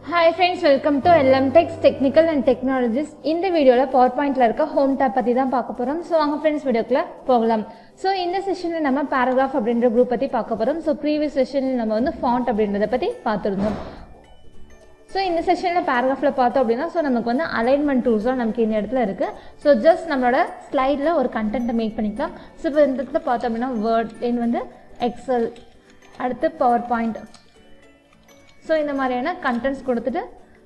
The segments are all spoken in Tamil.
hi friends welcome to L M techs technical and technologies இந்த வீடியோவில் பவர் பாயிண்ட்ல இருக்க ஹோம் டேப் பற்றி தான் பார்க்க போகிறோம் ஸோ வாங்க ஃப்ரெண்ட்ஸ் வீடியோக்குள்ள போகலாம் ஸோ இந்த செஷனில் நம்ம பேராகிராஃப் அப்படின்ற குரூப் பற்றி பார்க்க போகிறோம் ஸோ ப்ரீவியஸ் செஷனில் நம்ம வந்து ஃபாண்ட் அப்படின்றத பற்றி பார்த்துருந்தோம் ஸோ இந்த செஷனில் பேராகிராஃபில் பார்த்தோம் அப்படின்னா ஸோ நமக்கு வந்து அலைன்மெண்ட் டூல்ஸ்லாம் நமக்கு இந்த இடத்துல இருக்குது ஸோ ஜஸ்ட் நம்மளோட ஸ்லைடில் ஒரு கண்டென்ட்டை மேக் பண்ணிக்கலாம் ஸோ இப்போ இந்த இடத்துல பார்த்தோம் அப்படின்னா வேர்ட் தென் வந்து எக்ஸல் அடுத்து பவர் பாயிண்ட் ஸோ இந்த மாதிரியான கண்டென்ட்ஸ் கொடுத்துட்டு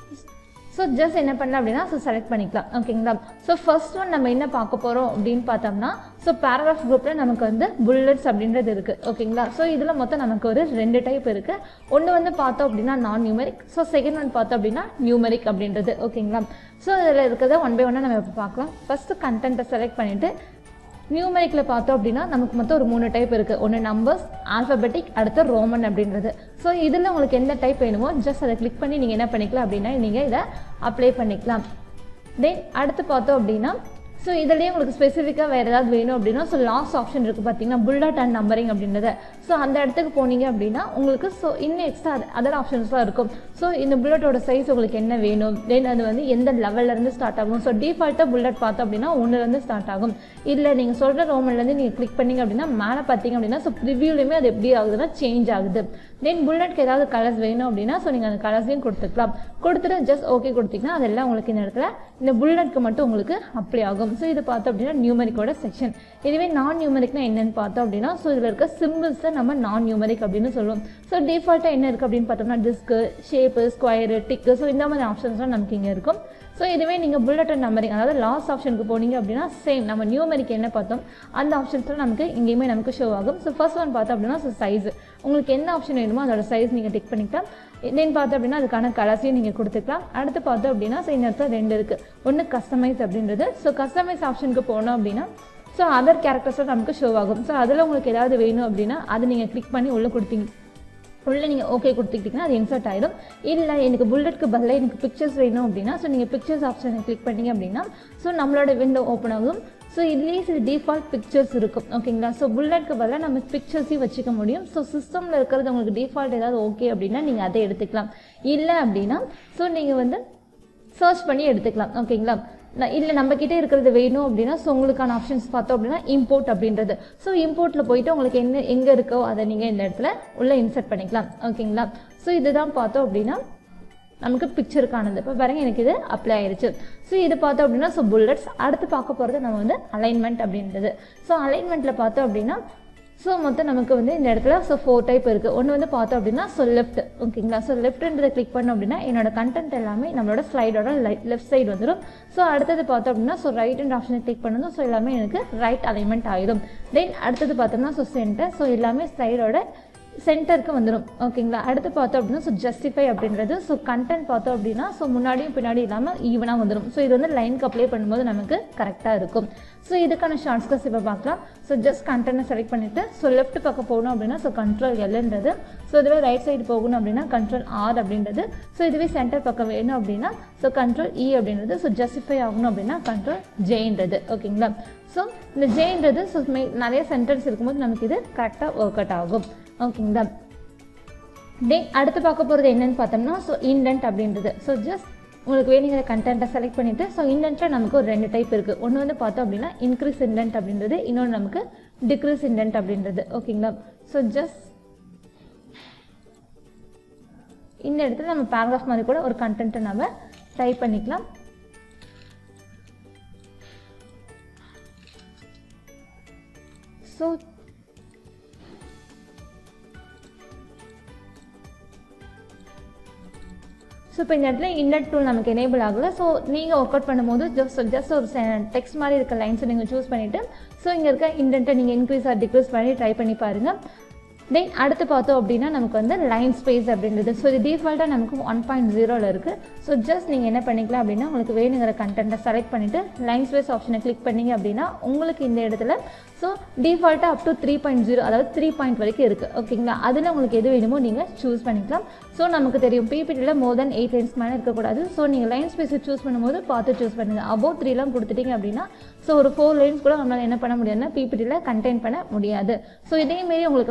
ஸோ ஜஸ்ட் என்ன பண்ணலாம் அப்படின்னா ஸோ செலக்ட் பண்ணிக்கலாம் ஓகேங்களா ஸோ ஃபர்ஸ்ட் ஒன் நம்ம என்ன பார்க்க போகிறோம் அப்படின்னு பார்த்தோம்னா ஸோ பேராகிராஃப் குரூப்பில் நமக்கு வந்து புல்லட்ஸ் அப்படின்றது இருக்குது ஓகேங்களா ஸோ இதில் மொத்தம் நமக்கு ஒரு ரெண்டு டைப் இருக்குது ஒன்று வந்து பார்த்தோம் அப்படின்னா நான் நியூமெரிக் ஸோ செகண்ட் ஒன் பார்த்தோம் அப்படின்னா நியூமெரிக் அப்படின்றது ஓகேங்களா ஸோ இதில் இருக்கிறத ஒன் பை ஒன்னாக நம்ம இப்போ பார்க்கலாம் ஃபஸ்ட்டு கண்டென்ட்டை செலக்ட் பண்ணிவிட்டு நியூமெரிக்கில் பார்த்தோம் அப்படின்னா நமக்கு மொத்தம் ஒரு மூணு டைப் இருக்குது ஒன்று நம்பர்ஸ் ஆல்ஃபபெட்டிக் அடுத்து ரோமன் அப்படின்றது ஸோ இதில் உங்களுக்கு எந்த டைப் வேணுமோ ஜஸ்ட் அதை கிளிக் பண்ணி நீங்கள் என்ன பண்ணிக்கலாம் அப்படின்னா நீங்கள் இதை அப்ளை பண்ணிக்கலாம் தென் அடுத்து பார்த்தோம் அப்படின்னா ஸோ இதுலேயே உங்களுக்கு ஸ்பெசிஃபிக்காக வேறு ஏதாவது வேணும் அப்படின்னா ஸோ லாஸ்ட் ஆப்ஷன் இருக்குது பார்த்தீங்கன்னா புல்லட் அண்ட் நம்பரிங் அப்படின்றத ஸோ அந்த இடத்துக்கு போனீங்க அப்படின்னா உங்களுக்கு ஸோ இன்னும் எக்ஸ்ட்ரா அதர் ஆப்ஷன்ஸ்லாம் இருக்கும் ஸோ இந்த புல்லட்டோட சைஸ் உங்களுக்கு என்ன வேணும் தென் அது வந்து எந்த லெவல்லேருந்து ஸ்டார்ட் ஆகும் ஸோ டிஃபால்ட்டாக புல்லட் பார்த்தோம் அப்படின்னா ஒன்றுலேருந்து ஸ்டார்ட் ஆகும் இல்லை நீங்கள் சொல்கிற ரோமன்லேருந்து நீங்கள் கிளிக் பண்ணீங்க அப்படின்னா மேலே பார்த்தீங்க அப்படின்னா ஸோ ப்ரிவியூலையுமே அது எப்படி ஆகுதுன்னா சேஞ்ச் ஆகுது தென் புல்லட்க்கு ஏதாவது கலர்ஸ் வேணும் அப்படின்னா ஸோ நீங்கள் அந்த கலர்ஸையும் கொடுத்துக்கலாம் கொடுத்துட்டு ஜஸ்ட் ஓகே கொடுத்தீங்கன்னா அதெல்லாம் உங்களுக்கு இந்த இடத்துல இந்த புல்லட்க்கு மட்டும் உங்களுக்கு அப்ளை ஆகும் ஸோ இது பார்த்தோம் அப்படின்னா நியூமரிக்கோட செக்ஷன் இதுவே நான் நியூமரிக்னா என்னன்னு பார்த்தோம் அப்படின்னா ஸோ இதில் இருக்க சிம்பிள்ஸ் தான் நம்ம நான் நியூமரிக் அப்படின்னு சொல்லுவோம் ஸோ டிஃபால்ட்டாக என்ன இருக்குது அப்படின்னு பார்த்தோம்னா disc shape square tick so இந்த மாதிரி ஆப்ஷன்ஸ்லாம் நமக்கு இங்கே இருக்கும் ஸோ இதுவே நீங்கள் புல்லட் அண்ட் நம்பரிங் அதாவது லாஸ்ட் ஆப்ஷனுக்கு போனீங்க அப்படின்னா சேம் நம்ம நியூமரிக் என்ன பார்த்தோம் அந்த ஆப்ஷன்ஸ்லாம் நமக்கு இங்கேயுமே நமக்கு ஷோ ஆகும் ஸோ ஃபர்ஸ்ட் ஒன் பார்த்தோம் அப்படின்னா ஸோ சைஸ் உங்களுக்கு என்ன ஆப்ஷன் வேணுமோ அதோட சைஸ் நீங்கள் டிக் பண்ணிக்கலாம் தென் பார்த்தோம் அப்படின்னா அதுக்கான கலர்ஸையும் நீங்கள் கொடுத்துக்கலாம் அடுத்து பார்த்தோம் அப்படின்னா ஸோ இந்த இடத்துல ரெண்டு இருக்குது ஒன்று கஸ்டமைஸ் அப்படின்றது ஸோ கஸ்டமைஸ் ஆப்ஷனுக்கு போனோம் அப்படின்னா ஸோ அதர் கேரக்டர்ஸும் நமக்கு ஷோ ஆகும் ஸோ அதில் உங்களுக்கு ஏதாவது வேணும் அப்படின்னா அது நீங்கள் கிளிக் பண்ணி உள்ளே கொடுத்தீங்க உள்ளே நீங்கள் ஓகே கொடுத்துக்கிட்டிங்கன்னா அது இன்சர்ட் ஆகிடும் இல்லை எனக்கு புல்லட்க்கு பதிலாக எனக்கு பிக்சர்ஸ் வேணும் அப்படின்னா ஸோ நீங்கள் பிக்சர்ஸ் ஆப்ஷனை கிளிக் பண்ணீங்க அப்படின்னா ஸோ நம்மளோட விண்டோ ஓப்பன் ஆகும் ஸோ இதுலேயே சில டிஃபால்ட் பிக்சர்ஸ் இருக்கும் ஓகேங்களா ஸோ புல்லட்க்கு பதிலாக நம்ம பிக்சர்ஸையும் வச்சுக்க முடியும் ஸோ சிஸ்டமில் இருக்கிறது உங்களுக்கு டிஃபால்ட் ஏதாவது ஓகே அப்படின்னா நீங்கள் அதை எடுத்துக்கலாம் இல்லை அப்படின்னா ஸோ நீங்கள் வந்து சர்ச் பண்ணி எடுத்துக்கலாம் ஓகேங்களா நான் இல்லை நம்மக்கிட்ட இருக்கிறது வேணும் அப்படின்னா ஸோ உங்களுக்கான ஆப்ஷன்ஸ் பார்த்தோம் அப்படின்னா இம்போர்ட் அப்படின்றது ஸோ இம்போர்ட்டில் போயிட்டு உங்களுக்கு என்ன எங்கே இருக்கோ அதை நீங்கள் இந்த இடத்துல உள்ளே இன்சர்ட் பண்ணிக்கலாம் ஓகேங்களா ஸோ இதுதான் பார்த்தோம் அப்படின்னா நமக்கு பிக்சருக்கானது இப்போ பாருங்க எனக்கு இது அப்ளை ஆயிருச்சு ஸோ இது பார்த்தோம் அப்படின்னா ஸோ புல்லட்ஸ் அடுத்து பார்க்க போகிறது நம்ம வந்து அலைன்மெண்ட் அப்படின்றது ஸோ அலைன்மெண்ட்டில் பார்த்தோம் அப்படின்னா ஸோ மொத்தம் நமக்கு வந்து இந்த இடத்துல ஸோ ஃபோர் டைப் இருக்குது ஒன்று வந்து பார்த்தோம் அப்படின்னா ஸோ லெஃப்ட் ஓகேங்களா ஸோ லெஃப்ட்ன்றதை கிளிக் பண்ணோம் அப்படின்னா என்னோட கண்டென்ட் எல்லாமே நம்மளோட ஸ்லைடோட லெஃப்ட் சைடு வந்துடும் ஸோ அடுத்தது பார்த்தோம் அப்படின்னா ஸோ ரைட் அண்ட் ஆப்ஷனை கிளிக் பண்ணதும் ஸோ எல்லாமே எனக்கு ரைட் அலைன்மெண்ட் ஆகிடும் தென் அடுத்தது பார்த்தோம்னா ஸோ சென்டர் ஸோ எல்லாமே ஸ்லைடோட சென்டருக்கு வந்துடும் ஓகேங்களா அடுத்து பார்த்தோம் அப்படின்னா ஸோ ஜஸ்டிஃபை அப்படின்றது ஸோ கண்டென்ட் பார்த்தோம் அப்படின்னா ஸோ முன்னாடியும் பின்னாடி இல்லாமல் ஈவனாக வந்துடும் ஸோ இது வந்து லைனுக்கு அப்ளை பண்ணும்போது நமக்கு கரெக்டாக இருக்கும் ஸோ இதுக்கான ஷார்ட்ஸ்கஸ் இப்போ பார்க்கலாம் ஸோ ஜஸ்ட் கண்டென்ட்டை செலக்ட் பண்ணிவிட்டு ஸோ லெஃப்ட் பக்கம் போகணும் அப்படின்னா ஸோ கண்ட்ரோல் எல்ன்றது ஸோ இதுவே ரைட் சைடு போகணும் அப்படின்னா கண்ட்ரோல் ஆர் அப்படின்றது ஸோ இதுவே சென்டர் பக்கம் வேணும் அப்படின்னா ஸோ கண்ட்ரோல் இ அப்படின்றது ஸோ ஜஸ்டிஃபை ஆகணும் அப்படின்னா கண்ட்ரோல் ஜேன்றது ஓகேங்களா ஸோ இந்த ஜேன்றது ஸோ நிறைய சென்டென்ஸ் இருக்கும்போது நமக்கு இது கரெக்டாக ஒர்க் அவுட் ஆகும் ஓகேங்களா தென் அடுத்து பார்க்க போகிறது என்னன்னு பார்த்தோம்னா ஸோ இண்டென்ட் அப்படின்றது ஸோ ஜஸ்ட் உங்களுக்கு வேணுங்கிற கண்டென்ட்டை செலக்ட் பண்ணிவிட்டு ஸோ இண்டென்ட்டில் நமக்கு ஒரு ரெண்டு டைப் இருக்குது ஒன்று வந்து பார்த்தோம் அப்படின்னா இன்க்ரீஸ் இண்டென்ட் அப்படின்றது இன்னொன்று நமக்கு டிக்ரீஸ் இண்டென்ட் அப்படின்றது ஓகேங்களா ஸோ ஜஸ்ட் இந்த இடத்துல நம்ம பேராகிராஃப் மாதிரி கூட ஒரு கண்டென்ட்டை நம்ம டைப் பண்ணிக்கலாம் ஸோ ஸோ இப்போ இந்த இடத்துல இன்னட் டூல் நமக்கு எனேபிள் ஆகலை ஸோ நீங்கள் ஒர்க் அவுட் பண்ணும்போது ஜஸ்ட் ஜஸ்ட் ஒரு டெக்ஸ்ட் மாதிரி இருக்க லைன்ஸை நீங்கள் சூஸ் பண்ணிவிட்டு ஸோ இங்கே இருக்க இன்டென்ட்டை நீங்கள் இன்க்ரீஸ் ஆர் டிக்ரீஸ் பண்ணி ட்ரை பண்ணி பாருங்கள் தென் அடுத்து பார்த்தோம் அப்படின்னா நமக்கு வந்து லைன் ஸ்பேஸ் அப்படின்றது ஸோ இது டிஃபால்ட்டாக நமக்கு ஒன் பாயிண்ட் ஜீரோவில் இருக்குது ஸோ ஜஸ்ட் நீங்கள் என்ன பண்ணிக்கலாம் அப்படின்னா உங்களுக்கு வேணுங்கிற கண்டென்ட்டை செலக்ட் பண்ணிவிட்டு லைன் ஸ்பேஸ் ஆப்ஷனை கிளிக் பண்ணிங்க அப்படின்னா உங்களுக்கு இந்த இடத்துல ஸோ டிஃபால்ட்டாக up to three point zero அதாவது த்ரீ பாயிண்ட் வரைக்கும் இருக்குது ஓகேங்களா அதில் உங்களுக்கு எது வேணுமோ நீங்கள் சூஸ் பண்ணிக்கலாம் ஸோ நமக்கு தெரியும் பிபிடியில் மோர் தென் எயிட் லைன்ஸ் மேலே இருக்கக்கூடாது ஸோ நீங்கள் லைன் ஸ்பேஸை சூஸ் பண்ணும்போது பார்த்து சூஸ் பண்ணுங்கள் அபோவ் த்ரீலாம் கொடுத்துட்டீங்க அப்படின்னா ஸோ ஒரு ஃபோர் லைன்ஸ் கூட நம்மளால் என்ன பண்ண முடியாதுன்னா பிபிடியில் கண்டெயின் பண்ண முடியாது ஸோ இதேமாரி உங்களுக்கு லைன் ஸ்பேஸ்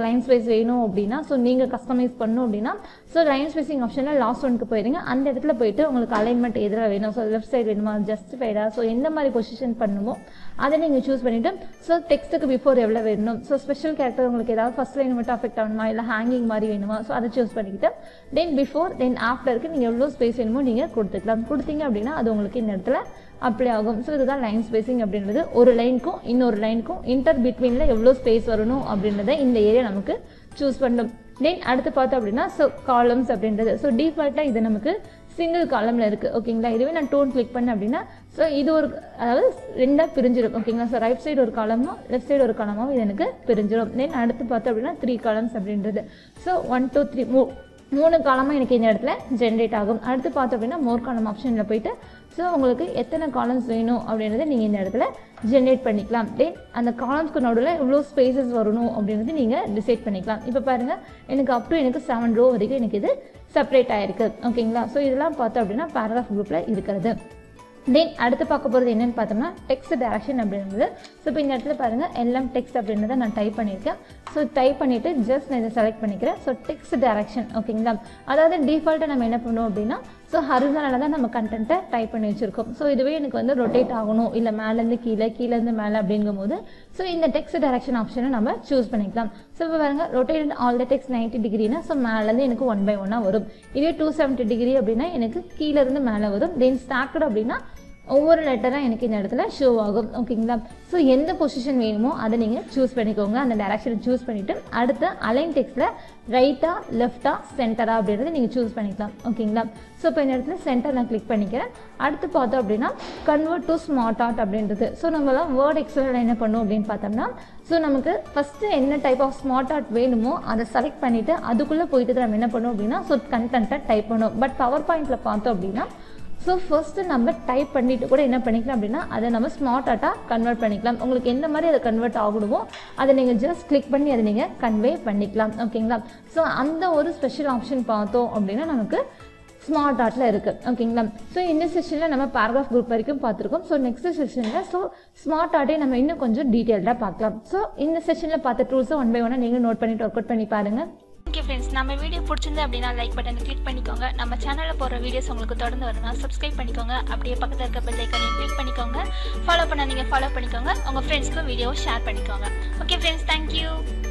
ஸ்பேஸ் வேணும் அப்படின்னா ஸோ நீங்கள் கஸ்டமைஸ் பண்ணணும் அப்படின்னா ஸோ லைன் ஸ்பேசிங் ஆப்ஷனில் லாஸ்ட் ஒன்க்கு போயிருங்க அந்த இடத்துல போயிட்டு உங்களுக்கு அலைன்மெண்ட் எதில் வேணும் ஸோ லெஃப்ட் சைடு வேணுமா ஜஸ்டிஃபைடா ஸோ எந்த மாதிரி பொசிஷன் பண்ணணுமோ அதை நீங்கள் சூஸ் பண்ணிவிட்டு ஸோ டெக்ஸ்ட்டுக்கு பிஃபோர் எவ்வளோ வேணும் ஸோ ஸ்பெஷல் கேரக்டர் உங்களுக்கு ஏதாவது ஃபஸ்ட் லைன் மட்டும் அஃபெக்ட் ஆகணுமா இல்லை ஹேங்கிங் மாதிரி வேணுமா ஸோ அதை சூஸ் பண்ணிக்கிட்டு தென் பிஃபோர் தென் ஆஃப்டருக்கு நீங்கள் எவ்வளோ ஸ்பேஸ் வேணுமோ நீங்கள் கொடுத்துக்கலாம் கொடுத்தீங்க அப்படின்னா அது உங்களுக்கு இந்த இடத்துல அப்ளை ஆகும் ஸோ இதுதான் லைன் ஸ்பேசிங் அப்படின்றது ஒரு லைனுக்கும் இன்னொரு லைனுக்கும் இன்டர் பிட்வீனில் எவ்வளோ ஸ்பேஸ் வரணும் அப்படின்றத இந்த ஏரியா நமக்கு சூஸ் பண்ணணும் தென் அடுத்து பார்த்தோம் அப்படின்னா ஸோ காலம்ஸ் அப்படின்றது ஸோ டிஃபால்ட்டாக இது நமக்கு சிங்கிள் காலமில் இருக்குது ஓகேங்களா இதுவே நான் டோன் கிளிக் பண்ணேன் அப்படின்னா ஸோ இது ஒரு அதாவது ரெண்டாக பிரிஞ்சிடும் ஓகேங்களா ஸோ ரைட் சைடு ஒரு காலமும் லெஃப்ட் சைடு ஒரு காலமும் இது எனக்கு பிரிஞ்சிடும் தென் அடுத்து பார்த்தோம் அப்படின்னா த்ரீ காலம்ஸ் அப்படின்றது ஸோ ஒன் டூ த்ரீ மூ மூணு காலமாக எனக்கு இந்த இடத்துல ஜென்ரேட் ஆகும் அடுத்து பார்த்தோம் அப்படின்னா மோர் காலம் ஆப்ஷனில் போயிட்டு ஸோ உங்களுக்கு எத்தனை காலம்ஸ் வேணும் அப்படின்றத நீங்கள் இந்த இடத்துல ஜென்ரேட் பண்ணிக்கலாம் தென் அந்த காலம்ஸ்க்கு நடுவில் எவ்வளோ ஸ்பேசஸ் வரணும் அப்படின்றது நீங்கள் டிசைட் பண்ணிக்கலாம் இப்போ பாருங்கள் எனக்கு அப் டு எனக்கு செவன் ரோ வரைக்கும் எனக்கு இது செப்பரேட் ஆயிருக்கு ஓகேங்களா ஸோ இதெல்லாம் பார்த்தோம் அப்படின்னா பேராகிராஃப் குரூப்பில் இருக்கிறது தென் அடுத்து பார்க்க போகிறது என்னன்னு பார்த்தோம்னா டெக்ஸ்ட் டேரக்ஷன் அப்படின்றது ஸோ இப்போ இந்த இடத்துல பாருங்கள் எல்லாம் டெக்ஸ்ட் அப்படின்றத நான் டைப் பண்ணியிருக்கேன் ஸோ டைப் பண்ணிவிட்டு ஜஸ்ட் நான் இதை செலக்ட் பண்ணிக்கிறேன் ஸோ டெக்ஸ்ட் டேரக்ஷன் ஓகேங்களா அதாவது டிஃபால்ட்டாக நம்ம என்ன பண்ணுவோம் அப்படின்னா ஸோ ஹரிசானலாக தான் நம்ம கண்டென்ட்டை டைப் பண்ணி வச்சுருக்கோம் ஸோ இதுவே எனக்கு வந்து ரொட்டேட் ஆகணும் இல்லை மேலேருந்து கீழே கீழேருந்து மேலே அப்படிங்கும்போது ஸோ இந்த டெக்ஸ்ட் டேரக்ஷன் ஆப்ஷனை நம்ம சூஸ் பண்ணிக்கலாம் ஸோ இப்போ பாருங்க rotate all the text ninety டிகிரினா ஸோ மேலேருந்து எனக்கு ஒன் பை ஒன்னாக வரும் இதே டூ செவன்ட்டி டிகிரி அப்படின்னா எனக்கு கீழேருந்து மேலே வரும் தென் ஸ்டாக்கட் அப்படின்னா ஒவ்வொரு லெட்டராக எனக்கு இந்த இடத்துல ஷோ ஆகும் ஓகேங்களா ஸோ எந்த பொசிஷன் வேணுமோ அதை நீங்கள் சூஸ் பண்ணிக்கோங்க அந்த டேரக்ஷனை சூஸ் பண்ணிவிட்டு அடுத்து அலைன் டெக்ஸ்ட்டில் ரைட்டா லெஃப்டா சென்டரா அப்படின்றத நீங்கள் சூஸ் பண்ணிக்கலாம் ஓகேங்களா ஸோ இப்போ இந்த இடத்துல சென்டர் நான் கிளிக் பண்ணிக்கிறேன் அடுத்து பார்த்தோம் அப்படின்னா கன்வெர்ட் டு ஸ்மார்ட் ஆர்ட் அப்படின்றது ஸோ நம்மளாம் வேர்ட் எக்ஸலில் என்ன பண்ணும் அப்படின்னு பார்த்தோம்னா ஸோ நமக்கு ஃபஸ்ட்டு என்ன டைப் ஆஃப் ஸ்மார்ட் ஆர்ட் வேணுமோ அதை செலக்ட் பண்ணிவிட்டு அதுக்குள்ளே போயிட்டு நம்ம என்ன பண்ணுவோம் அப்படின்னா ஸோ கண்டென்ட்டை டைப் பண்ணுவோம் பட் பவர் பாயிண்ட்டில் பார்த்தோம் அப்படின்னா ஸோ ஃபர்ஸ்ட்டு நம்ம டைப் பண்ணிட்டு கூட என்ன பண்ணிக்கலாம் அப்படின்னா அதை நம்ம ஸ்மார்ட் ஆர்ட்டாக கன்வெர்ட் பண்ணிக்கலாம் உங்களுக்கு எந்த மாதிரி அதை கன்வெர்ட் ஆகணுமோ அதை நீங்கள் ஜஸ்ட் கிளிக் பண்ணி அதை நீங்கள் கன்வே பண்ணிக்கலாம் ஓகேங்களா ஸோ அந்த ஒரு ஸ்பெஷல் ஆப்ஷன் பார்த்தோம் அப்படின்னா நமக்கு ஸ்மார்ட் ஆர்ட்டில் இருக்குது ஓகேங்களா ஸோ இந்த செஷனில் நம்ம பேராகிராஃப் குரூப் வரைக்கும் பார்த்துருக்கோம் ஸோ நெக்ஸ்ட் செஷனில் ஸோ ஸ்மார்ட் ஆர்ட்டே நம்ம இன்னும் கொஞ்சம் டீட்டெயில்டாக பார்க்கலாம் ஸோ இந்த செஷனில் பார்த்த டூல்ஸை ஒன் பை ஒன்னாக நீங்கள் நோட் பண்ணிட்டு ஒர்க் அவுட் பண்ணி பாருங்கள் ஓகே ஃப்ரெண்ட்ஸ் நம்ம வீடியோ பிடிச்சிருந்து அப்படின்னா லைக் பட்டனை கிளிக் பண்ணிக்கோங்க நம்ம சேனலில் போகிற வீடியோஸ் உங்களுக்கு தொடர்ந்து வரணும்னா சப்ஸ்கிரைப் பண்ணிக்கோங்க அப்படியே பக்கத்தில் இருக்க பெல் ஐக்கனையும் கிளிக் பண்ணிக்கோங்க ஃபாலோ பண்ண நீங்கள் ஃபாலோ பண்ணிக்கோங்க உங்கள் ஃப்ரெண்ட்ஸ்க்கும் வீடியோவை ஷேர் பண்ணிக்கோங்க ஓகே ஃப்ரெண்ட்ஸ் தேங்க்யூ